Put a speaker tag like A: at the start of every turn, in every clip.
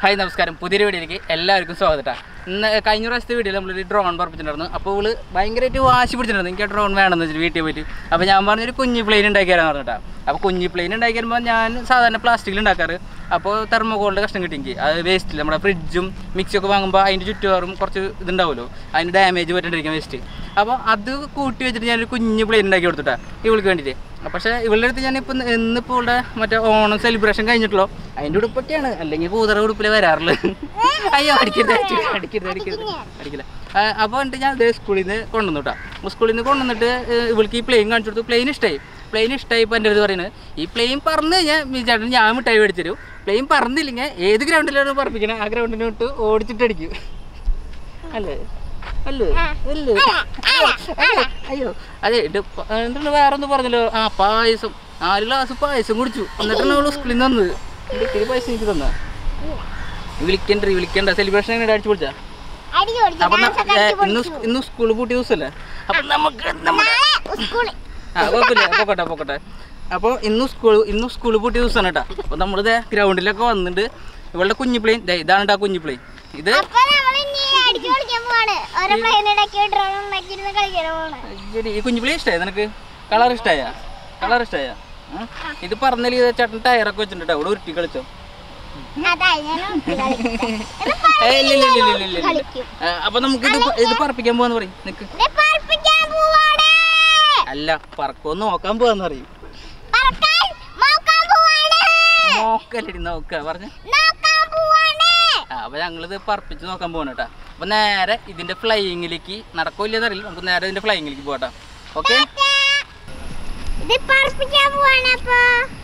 A: Hi നമസ്കാരം പുതിയൊരു വീഡിയോയിലേക്ക് എല്ലാവർക്കും സ്വാഗതം ഇന്ന് കഴിഞ്ഞ പ്രാവശ്യത്തെ വീഡിയോയിൽ നമ്മളൊരു ഡ്രോൺ പറപ്പിച്ചിട്ടുണ്ടായിരുന്നു അപ്പോൾ ഇവള് ഭയങ്കരമായിട്ട് വാശി പിടിച്ചിട്ടുണ്ടായിരുന്നു എനിക്ക് ഡ്രോൺ വേണമെന്ന് വെച്ചിട്ട് വീട്ടിൽ പോയിട്ട് അപ്പോൾ ഞാൻ പറഞ്ഞൊരു കുഞ്ഞു പ്ലെയിൻ ഉണ്ടാക്കിയാലെന്ന് പറഞ്ഞിട്ടാ അപ്പോൾ കുഞ്ഞു പ്ലെയിൻ ഉണ്ടാക്കി വരുമ്പോൾ ഞാൻ സാധാരണ പ്ലാസ്റ്റിക്കിൽ ഉണ്ടാക്കാറ് അപ്പോൾ തെർമോകോളിൻ്റെ കഷ്ണം കിട്ടി എനിക്ക് അത് വേസ്റ്റിൽ നമ്മുടെ ഫ്രിഡ്ജും മിക്സിയൊക്കെ വാങ്ങുമ്പോൾ അതിൻ്റെ ചുറ്റുപാറും കുറച്ച് ഇതുണ്ടാവുമല്ലോ അതിന് ഡാമേജ് പറ്റാണ്ടിരിക്കാൻ വേസ്റ്റ് അപ്പോൾ അത് കൂട്ടി വെച്ചിട്ട് ഞാനൊരു കുഞ്ഞു പ്ലെയിൻ ഉണ്ടാക്കി കൊടുത്തിട്ടാ ഇവൾക്ക് വേണ്ടിയിട്ട് പക്ഷേ ഇവളുടെ അടുത്ത് ഞാനിപ്പോൾ ഇന്നിപ്പോൾ ഇവിടെ മറ്റേ ഓണം സെലിബ്രേഷൻ കഴിഞ്ഞിട്ടുള്ളൂ അതിൻ്റെ ഉടുപ്പൊക്കെയാണ് അല്ലെങ്കിൽ കൂതറ ഉടുപ്പിൽ വരാറുള്ളത് അയ്യോ അടിക്കരുത് അടിക്കരുത് അടിക്കരുത് അടിക്കരുത് അടിക്കില്ല അപ്പോൾ എന്നിട്ട് ഞാൻ ഇതേ സ്കൂളിൽ നിന്ന് കൊണ്ടുവന്നു കേട്ടോ സ്കൂളിൽ നിന്ന് കൊണ്ടുവന്നിട്ട് ഏഹ്, ഇവൾക്ക് ഈ പ്ലെയിൻ കാണിച്ചു കൊടുത്തു പ്ലെയിൻ ഇഷ്ടമായി പ്ലെയിൻ ഇഷ്ടമായി ഇപ്പോൾ എൻ്റെ അടുത്ത് പറയുന്നത് ഈ പ്ലെയിൻ പറന്ന് കഴിഞ്ഞാൽ ചേട്ടൻ ഞാൻ മിഠായി മേടിച്ചു തരും പ്ലെയിൻ പറന്നില്ലെങ്കിൽ ഏത് ഗ്രൗണ്ടിലാണ് പറപ്പിക്കണേ ആ ഗ്രൗണ്ടിന് വിട്ട് ഓടിച്ചിട്ട് അടിക്കും അല്ലേ അല്ലേ അല്ലേ അയ്യോ, അയ്യോ അതെ ഇത് പ- എന്താണ് വേറെ ഒന്ന് പറഞ്ഞല്ലോ ആ പായസം നാല് ഗ്ലാസ് പായസം കുടിച്ചു എന്നിട്ടാണ് അവള് സ്കൂളിൽ നിന്ന് വന്നത് എൻ്റെ ഇത്തിരി പൈസ എനിക്ക് തന്ന വിളിക്കണ്ട വിളിക്കണ്ട സെലിബ്രേഷൻ എങ്ങനെ അടിച്ചു പൊളിച്ചാ
B: അടിച്ചു പൊളിച്ചു.
A: അപ്പൊ ന-
B: dance ഒക്കെ
A: ഏ,
B: അടിച്ചു
A: ഇന്ന്
B: പൊളിച്ചു.
A: സ്- ഇന്ന് സ്കൂൾ പൂട്ടിയ ദിവസമല്ലേ അപ്പൊ നമുക്ക് നമ്മുടെ
B: നാളെ സ്കൂളിൽ
A: ആ കുഴപ്പമില്ല പൊക്കട്ടെ പൊക്കട്ടെ അപ്പോൾ ഇന്ന് സ്കൂൾ ഇന്ന് സ്കൂൾ പൂട്ടിയ ദിവസമാണ് കേട്ടോ അപ്പോൾ നമ്മളിത് ഗ്രൗണ്ടിലൊക്കെ വന്നിട്ട് ഇവളുടെ കുഞ്ഞു പ്ലെയിൻ ഇതാണ് കേട്ടോ കുഞ്ഞു പ്ലെയിൻ ഇത്
B: അപ്പൊ നമ്മൾ ഇനി അടിച്ചു പൊളിക്കാൻ പോവാണ് ഓരോ പ്ലെയിൻ ഉണ്ടാക്കി ഡ്രോൺ ഉണ്ടാക്കിയിരുന്ന് കളിക്കാൻ പോവാണ്
A: ശരി, ഈ കുഞ്ഞു പ്ലെയിൻ ഇഷ്ടമായി നിനക്ക് കളർ ഇഷ്ടമായ കളർ ഇഷ്ടമായ ഇത് പറഞ്ഞാൽ ഇത് ചേട്ടൻ ടയറൊക്കെ വെച്ചിട്ടുണ്ട് കേട്ടോ ഇവിടെ ഉരുട്ടി കളിച്ചോ
B: അതായി ഞാൻ ഉരുട്ടി കളിക്കും. ഇത്
A: ഏയ് ഇല്ല, ഇല്ല, ഇല്ല, ഇല്ല, ഇല്ല, ഇല്ല.
B: കളിക്കും.
A: ആ, അപ്പൊ നമുക്ക് ഇത് പ- ഇത് പറപ്പിക്കാൻ പോവാന്ന് പറയും നിക്ക്
B: ഇത് പറപ്പിക്കാൻ പോവാണ്
A: അല്ല പറക്കുമെന്ന് നോക്കാൻ പോവാന്ന് പറയും
B: പറക്കാൻ നോക്കാൻ പോവാണ്
A: നോക്കല്ലടി നോക്ക പറഞ്ഞ
B: നോക്കാൻ പോവാണ്
A: ആ അപ്പൊ ഞങ്ങളിത് പറപ്പിച്ച് നോക്കാൻ പോകണം കേട്ടോ അപ്പൊ നേരെ ഇതിന്റെ ഫ്ലൈയിങ്ങിലേക്ക് നടക്കില്ലെന്ന് അറിയില്ല നമുക്ക് നേരെ ഇതിന്റെ ഫ്ലൈയിങ്ങിലേക്ക് പോകട്ടോ ഓക്കെ
B: ഇത് പറപ്പിക്കാൻ പോവാണ് അപ്പൊ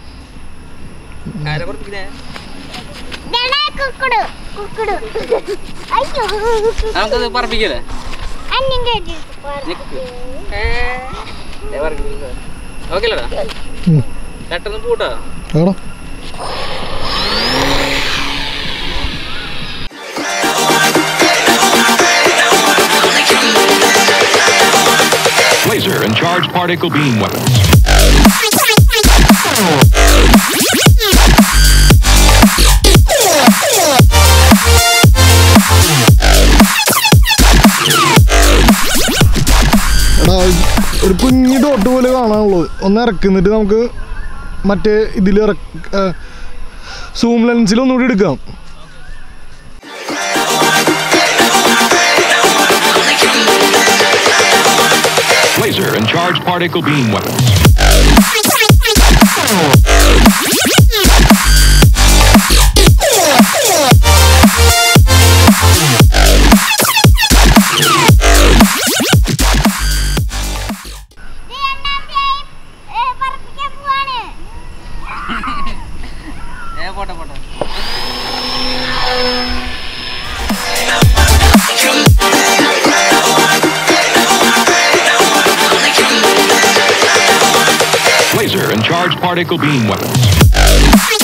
A: ആരെ പറപ്പിക്കുന്നേ
B: ഇതാണ് കുക്കുടു കുക്കുടു അയ്യോ
A: നമുക്കത് പറപ്പിക്കല്ലേ
B: അന്യം കേട്ടിട്ട്
A: നിക്ക് ഓക്കെ അല്ലടാ പെട്ടെന്ന് പോട്ടോ
C: എടാ
D: laser and charged particle beam weapons.
C: എടാ ഒരു കുഞ്ഞു ഡോട്ട് പോലെ കാണാനുള്ളത് ഒന്ന് ഇറക്കുന്നിട്ട് നമുക്ക് മറ്റേ ഇതിൽ ഇറക്ക സൂം ലെൻസിൽ ഒന്നുകൂടി എടുക്കാം
D: Laser and charged particle beam weapons.
B: പറപ്പിക്കാൻ പോവാണ്
A: ഏ പോട്ടെ പോട്ടെ
D: Laser and charged particle beam weapons.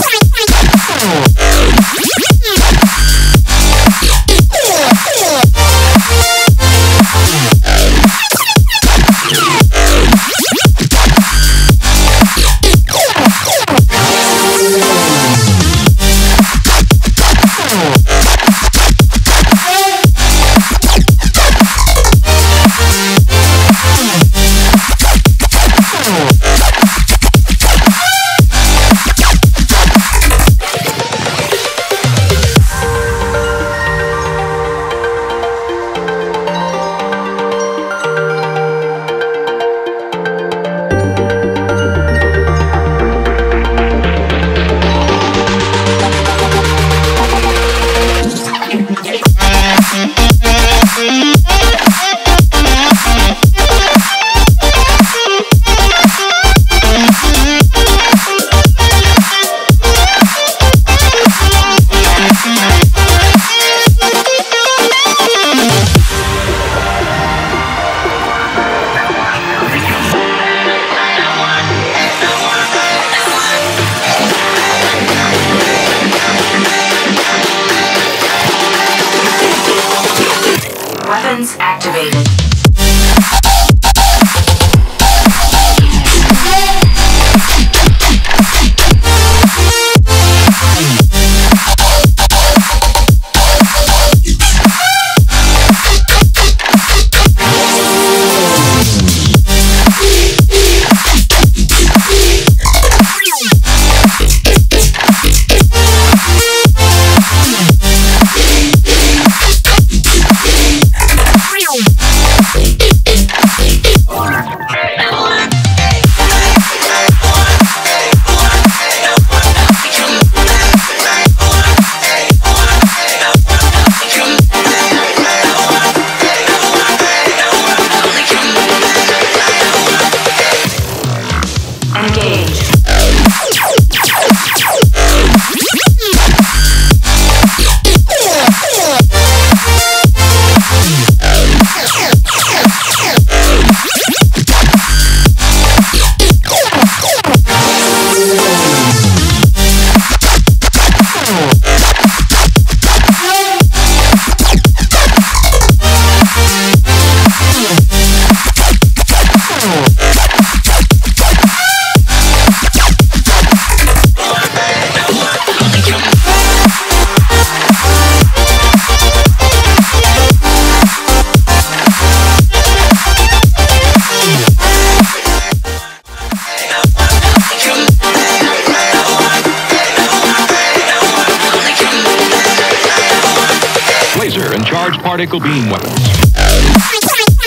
D: particle beam weapons.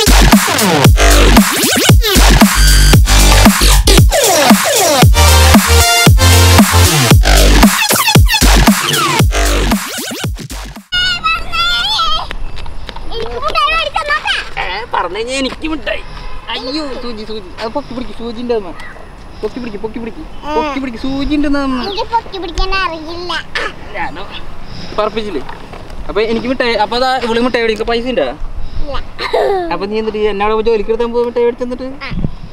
B: എനിക്ക് മുട്ടായി മേടിക്കാൻ നോക്കാം
A: പറഞ്ഞു കഴിഞ്ഞാൽ എനിക്ക് മിഠായി അയ്യോ സൂചി സൂചി അത് പൊക്കി പിടിക്ക് സൂചി ഉണ്ട് അമ്മ പൊക്കി പിടിക്ക് പൊക്കി പിടിക്ക് പൊക്കി പിടിക്ക് സൂചി ഉണ്ടെന്ന് അമ്മ
B: എനിക്ക് പൊക്കി പിടിക്കാൻ അറിയില്ല
A: ഞാനോ പറപ്പിച്ചില്ലേ അപ്പൊ എനിക്ക് മിഠായി അപ്പൊ അതാ ഇവള് മിഠായി മേടിക്കാൻ പൈസ ഉണ്ടാ
B: ഇല്ല.
A: അപ്പൊ നീ എന്നിട്ട് എന്നോട് ജോലിക്ക് എടുത്താൽ പോകും മിഠായി മേടിച്ചു തന്നിട്ട്
B: ആ.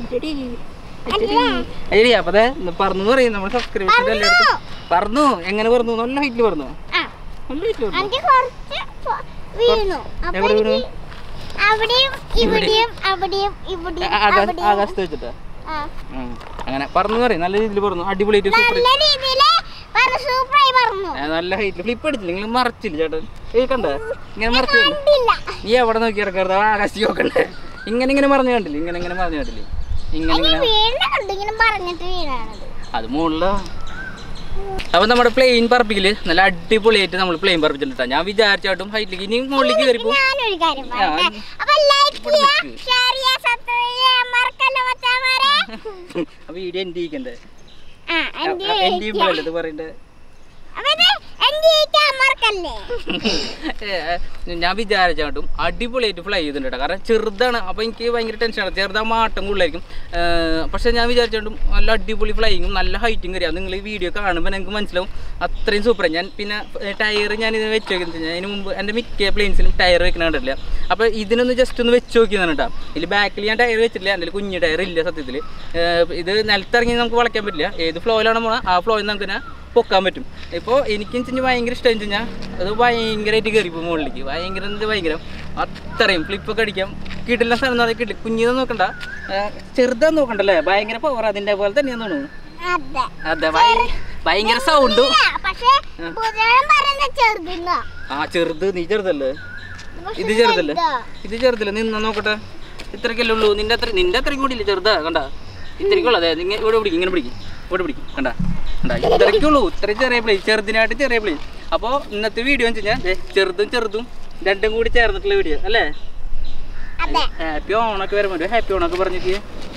A: അയ്യടി അപ്പൊ അതെ പറഞ്ഞു പറയും നമ്മൾ സബ്സ്ക്രൈബ് എല്ലായിടത്തും പറഞ്ഞു എങ്ങനെ പറഞ്ഞു നല്ല ഹൈറ്റിൽ പറഞ്ഞു
B: ആ,
A: നല്ല ഹൈറ്റിൽ പറഞ്ഞു
B: എനിക്ക് കുറച്ച് പൊ- വീണു അപ്പൊ
A: എവിടെ വീണു?
B: എനിക്ക് അവിടെയും ഇവിടെയും അവിടെയും ഇവിടെയും അവിടെയും
A: ആകാശത്ത് വെച്ചിട്ടാ
B: ആ.
A: ഉം. അങ്ങനെ പറഞ്ഞു പറയും നല്ല രീതിയിൽ പറഞ്ഞു അടിപൊളിയായിട്ട് സൂപ്പർ
B: നല്ല രീതിയില് പറഞ്ഞു സൂപ്പറായി പറഞ്ഞു
A: നല്ല ഹൈറ്റിൽ ഫ്ലിപ്പ് അടിച്ചില്ല നിങ്ങൾ മറച്ചില്ല ചേട്ടൻ ഏയ് കണ്ട ഇങ്ങനെ മറച്ചില്ല
B: കണ്ടില്ല
A: നീ എവിടെ നോക്കി ഇറക്കരുത് ആകാശി നോക്കണ്ടേ ഇങ്ങനെ ഇങ്ങനെ പറഞ്ഞു കണ്ടില്ലേ ഇങ്ങനെ ഇങ്ങനെ പറഞ്ഞു കണ്ടില്ലേ ഇങ്ങനെ
B: അതിന്
A: ഇങ്ങനെ
B: വീണ് കണ്ടു ഇങ്ങനെ പറഞ്ഞിട്ട് വീണാണത്
A: അത് മുകളില അപ്പൊ നമ്മുടെ പ്ലെയിൻ പറപ്പിക്കല് നല്ല അടിപൊളിയായിട്ട് നമ്മൾ പ്ലെയിൻ പറപ്പിച്ചിട്ടാ ഞാൻ വിചാരിച്ചാട്ടും ഹൈറ്റിലേക്ക് ഇനി മുകളിലേക്ക് കയറിപ്പോ
B: ഞാനൊരു കാര്യം
A: ആ.
B: പറയട്ടെ അപ്പൊ ലൈക്ക്
A: ഇവിടെ
B: ചെയ്യാ
A: നിക്ക്.
B: ഷെയർ ചെയ്യാ സബ്സ്ക്രൈബ് ചെയ്യാ മറക്കല്ല മച്ചാമാരെ
A: അപ്പൊ വീഡിയോ എൻഡ് ചെയ്യിക്കണ്ടേ
B: ആ എന്റെ
A: എൻഡ് ചെയ്യുമ്പോഴല്ലേ ഇത് പറയണ്ടേ
B: അപ്പൊ ഇത് എന്റെ ചെയ്യാൻ മറക്കല്ലേ
A: ഏ, ഞാൻ വിചാരിച്ചാട്ടും അടിപൊളിയായിട്ട് ഫ്ലൈ ചെയ്തിട്ടുണ്ട് കേട്ടോ കാരണം ചെറുതാണ് അപ്പോൾ എനിക്ക് ഭയങ്കര ടെൻഷനാണ് ചെറുതാ മാട്ടം കൂടുതലായിരിക്കും പക്ഷേ ഞാൻ വിചാരിച്ചാട്ടും നല്ല അടിപൊളി ഫ്ലൈയിങ്ങും നല്ല ഹൈറ്റും കയറിയാണ് നിങ്ങൾ ഈ വീഡിയോ കാണുമ്പോൾ നിങ്ങൾക്ക് മനസ്സിലാവും അത്രയും സൂപ്പർ ഞാൻ പിന്നെ ടയർ ഞാൻ ഇതിന് വെച്ച് നോക്കുന്നത് ഞാൻ അതിന് മുമ്പ് എൻ്റെ മിക്ക പ്ലെയിൻസിലും ടയർ വെക്കണ കണ്ടിട്ടില്ല അപ്പോൾ ഇതിനൊന്ന് ജസ്റ്റ് ഒന്ന് വെച്ച് നോക്കിയതാണ് കേട്ടോ ഇതിൽ ബാക്കിൽ ഞാൻ ടയർ വെച്ചിട്ടില്ല എൻ്റെ കുഞ്ഞു ടയർ ഇല്ല സത്യത്തിൽ ഇത് നിലത്തിറങ്ങി നമുക്ക് വളയ്ക്കാൻ പറ്റില്ല ഏത് ഫ്ലോയിലാണ് പോകണം ആ ഫ്ലോയിൽ നമുക്ക് തന്നെ പൊക്കാൻ പറ്റും ഇപ്പോൾ എനിക്ക് വെച്ച് കഴിഞ്ഞാൽ ഭയങ്കര ഇഷ്ടം വെച്ച് കഴിഞ്ഞാൽ അത് ഭയങ്കരമായിട്ട് കയറി ഇപ്പോൾ മുകളിലേക്ക് ഭയങ്കര എന്ത് ഭയങ്കര അത്രയും ഫ്ലിപ്പൊക്കെ അടിക്കാം കിട്ടില്ല സ്ഥലം എന്ന് പറഞ്ഞാൽ കിട്ടില്ല കുഞ്ഞിനെ നോക്കണ്ട ആ, ചെറുതാന്ന് നോക്കണ്ടല്ലേ ഭയങ്കര പവർ അതിൻ്റെ പോലെ തന്നെയാന്ന് തോന്നുന്നു
B: അതെ
A: അതെ ഭയ- ഭയങ്കര സൗണ്ടും
B: ഇല്ല, പക്ഷേ പുതിയം പറയുന്ന ചെറുതിന്നോ
A: ആ ചെറുത് നീ ചെറുതല്ലേ ഇത് ചെറുതല്ലേ ഇത് ചെറുതല്ലേ നിന്ന നോക്കട്ടെ ഇത്രയ്ക്കല്ലേ ഉള്ളൂ നിന്റെ അത്ര നിന്റെ അത്രയ്ക്കും കൂടി ഇല്ല ചെറുതാ കണ്ട ഇത്രയ്ക്കുള്ളൂ അതെ നിങ്ങൾ ഇവിടെ പിടിക്കും ഇങ്ങനെ പിടിക്കും ഇവിടെ പിടിക്കും കണ്ട കണ്ട ഇത്രയ്ക്കുള്ളൂ ഇത്രയും ചെറിയ പ്ലേ ചെറുതിനായിട്ട് ചെറിയ പ്ലേ അപ്പോൾ ഇന്നത്തെ വീഡിയോ എന്ന് വെച്ച് കഴിഞ്ഞാൽ ദേ, ചെറുതും ചെറുതും രണ്ടും കൂടി ചേർന്നിട്ടുള്ള വീഡിയോ അല്ലേ
B: അതെ
A: ഹാപ്പി ഓണൊക്കെ വരുമ്പോൾ ഒരു ഹാപ്പി ഓണൊക്കെ പറഞ്ഞിട്ട്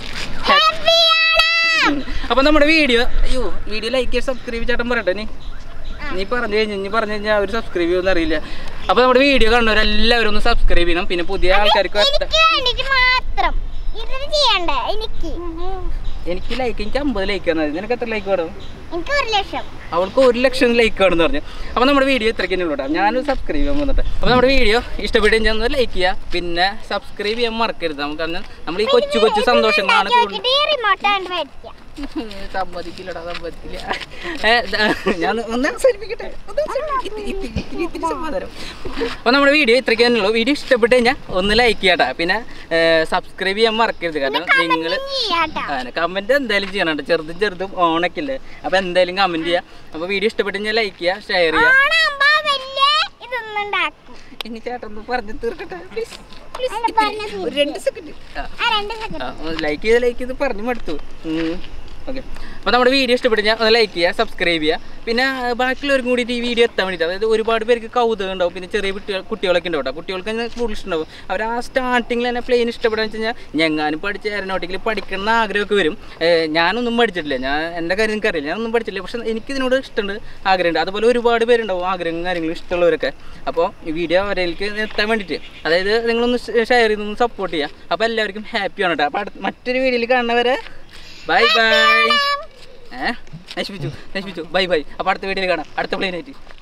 A: അപ്പൊ നമ്മുടെ വീഡിയോ അയ്യോ വീഡിയോ ലൈക്ക് ചെയ്ത് സബ്സ്ക്രൈബ് ചേട്ടൻ പറയട്ടെ നീ നീ പറഞ്ഞു കഴിഞ്ഞാൽ നീ പറഞ്ഞു കഴിഞ്ഞാൽ അവർ സബ്സ്ക്രൈബ് ചെയ്യുമെന്ന് അറിയില്ല അപ്പൊ നമ്മുടെ വീഡിയോ കാണുന്നവരെല്ലാവരും ഒന്ന് സബ്സ്ക്രൈബ് ചെയ്യണം പിന്നെ പുതിയ ആൾക്കാർക്ക് വരട്ടെ.
B: എനിക്ക് വേണ്ടിട്ട് മാത്രം ഇതിന് ചെയ്യണ്ടേ എനിക്ക്
A: എനിക്ക് ലൈക്ക് എനിക്ക് അമ്പത് ലൈക്ക് ആണ് നിനക്ക് എത്ര ലൈക്ക് വേണം
B: എനിക്ക് ഒരു ലക്ഷം
A: അവൾക്ക് ഒരു ലക്ഷം ലൈക്ക് ആണെന്ന് പറഞ്ഞു അപ്പോൾ നമ്മുടെ വീഡിയോ ഇത്രയ്ക്ക് തന്നെ ഉള്ളൂ കേട്ടോ ഞാനും സബ്സ്ക്രൈബ് ചെയ്യാൻ വന്നിട്ട് അപ്പോൾ നമ്മുടെ വീഡിയോ ഇഷ്ടപ്പെട്ടു ഞാൻ ലൈക്ക് ചെയ്യുക പിന്നെ സബ്സ്ക്രൈബ് ചെയ്യാൻ മറക്കരുത് നമുക്ക് കാരണം നമ്മൾ ഈ കൊച്ചു കൊച്ചു സന്തോഷങ്ങളാണ് കൂടുതൽ
B: നോക്കിട്ട് ഈ റിമോട്ട് കണ്ട് മേടിക്കാം
A: സമ്മതിക്കില്ലടാ സമ്മതിക്കില്ല ഏ, ദാ, ഞാൻ ഒന്ന് അവസാനിപ്പിക്കട്ടെ ഒന്ന് അവസാനിപ്പിക്ക്. ഇത്തിരി- ഇത്തിരി- ഇത്തിരി- ഇത്തിരി സമാധാനം അപ്പോൾ നമ്മുടെ വീഡിയോ ഇത്രയ്ക്ക് തന്നെയുള്ളൂ വീഡിയോ ഇഷ്ടപ്പെട്ട് കഴിഞ്ഞാൽ ഒന്ന് ലൈക്ക് ചെയ്യാട്ടാ പിന്നെ സബ്സ്ക്രൈബ് ചെയ്യാൻ മറക്കരുത് കാരണം നിങ്ങൾ
B: ചെയ്യാട്ടോ
A: അങ്ങനെ കമൻറ്റ് എന്തായാലും ചെയ്യണം കേട്ടോ ചെറുതും ചെറുതും ഓണൊക്കെ ഇല്ലേ അപ്പോൾ എന്തായാലും കമൻറ്റ് ചെയ്യുക അപ്പോൾ വീഡിയോ ഇഷ്ടപ്പെട്ട് കഴിഞ്ഞാൽ ലൈക്ക് ചെയ്യുക ഷെയർ ചെയ്യുക
B: ഓണാകുമ്പോ വലിയ ഇതൊന്നും ഉണ്ടാക്കും
A: ഇനി ചേട്ടൻ ഒന്ന് പറഞ്ഞു തീർക്കട്ടെ പ്ലീസ്
B: അല്ല, പറഞ്ഞ്
A: ഒരു രണ്ട് സെക്കൻഡ് ആ
B: ആ രണ്ട് സെക്കൻഡ്
A: ലൈക്ക് ചെയ്ത് ലൈക്ക് ചെയ്ത് പറഞ്ഞു മടുത്തു ഓക്കെ അപ്പോൾ നമ്മുടെ വീഡിയോ ഇഷ്ടപ്പെട്ട് ഞാൻ ഒന്ന് ലൈക്ക് ചെയ്യുക സബ്സ്ക്രൈബ് ചെയ്യുക പിന്നെ ആ, ബാക്കിയുള്ളവർക്കും കൂടി ഈ വീഡിയോ എത്താൻ വേണ്ടിയിട്ട് അതായത് ഒരുപാട് പേർക്ക് കൗതുകം ഉണ്ടാവും പിന്നെ ചെറിയ കുട്ടികൾ കുട്ടികളൊക്കെ ഉണ്ടാവും കേട്ടോ കുട്ടികൾക്ക് തന്നെ കൂടുതൽ ഇഷ്ടമുണ്ടാവും അവർ ആ സ്റ്റാർട്ടിങ്ങിൽ തന്നെ പ്ലെയിൻ ഇഷ്ടപ്പെടാന്ന് വെച്ച് കഴിഞ്ഞാൽ ഞങ്ങാനും പഠിച്ച എയറോനോട്ടിക്കൽ പഠിക്കണം എന്ന് ആഗ്രഹമൊക്കെ വരും ഏ, ഞാനൊന്നും പഠിച്ചിട്ടില്ല ഞാൻ എൻ്റെ കാര്യം എനിക്കറിയില്ല ഞാനൊന്നും പഠിച്ചിട്ടില്ല പക്ഷേ എനിക്കിതിനോട് ഇഷ്ടമുണ്ട് ആഗ്രഹമുണ്ട് അതുപോലെ ഒരുപാട് പേരുണ്ടാവും ആഗ്രഹവും കാര്യങ്ങളും ഇഷ്ടമുള്ളവരൊക്കെ അപ്പോൾ ഈ വീഡിയോ അവരിലേക്ക് എത്താൻ വേണ്ടിയിട്ട് അതായത് നിങ്ങളൊന്ന് ഷെയർ ചെയ്തൊന്ന് സപ്പോർട്ട് ചെയ്യുക അപ്പോൾ എല്ലാവർക്കും ഹാപ്പിയാണ് കേട്ടോ അപ്പോൾ അടുത്ത മറ്റൊരു വീഡിയോയിൽ കാണുന്നവരെ ബൈ ബൈ ഏ നശിപ്പിച്ചു നശിപ്പിച്ചു ബൈ ബൈ അപ്പോൾ അടുത്ത വീഡിയോയിൽ കാണാം അടുത്ത പ്ലെയിനായിട്ട്